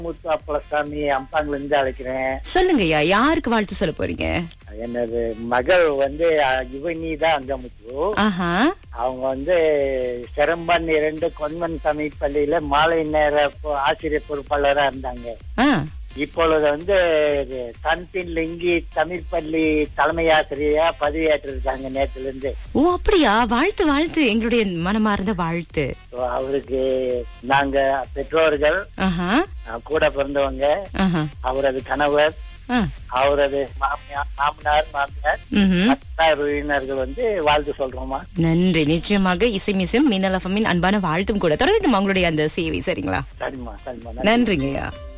முத்து அப்பளசாமி அம்பாங்கல இருந்து அழைக்கிறேன் சொல்லுங்கய்யா யாருக்கு வாழ்த்து சொல்ல போறீங்க எனது மகள் வந்து அஹ், யுவனி தான் அங்கமுத்து ஆஹா அவங்க வந்து சிரம்பன் இரண்டு கொன்வன் தமிழ் பள்ளியில மாலை நேர பொ- ஆசிரியர் பொறுப்பாளரா இருந்தாங்க ஆ, இப்பொழுது வந்து தன்பின் லிங்கி தமிழ் பள்ளி தலைமை ஆசிரியரா பதவியேற்றிருக்காங்க நேற்றுல இருந்து ஓ அப்படியா வாழ்த்து வாழ்த்து எங்களுடைய மனமார்ந்த வாழ்த்து So, அவருக்கு நாங்க பெற்றோர்கள் ஆஹா அஹ், கூட பிறந்தவங்க ஆஹா அவரது கணவர் ஆ, அவரது மாமியார் மாமனார் மாமியார் ம்ஹும். மற்ற உறவினர்கள் வந்து வாழ்த்து சொல்றோமா நன்றி நிச்சயமாக இசை மிசம் மின்னல் எஃப்எம்மின் அன்பான வாழ்த்தும் கூட தொடரட்டும் அவங்களுடைய அந்த சேவை சரிங்களா சரிம்மா சரிம்மா நன்றிங்கய்யா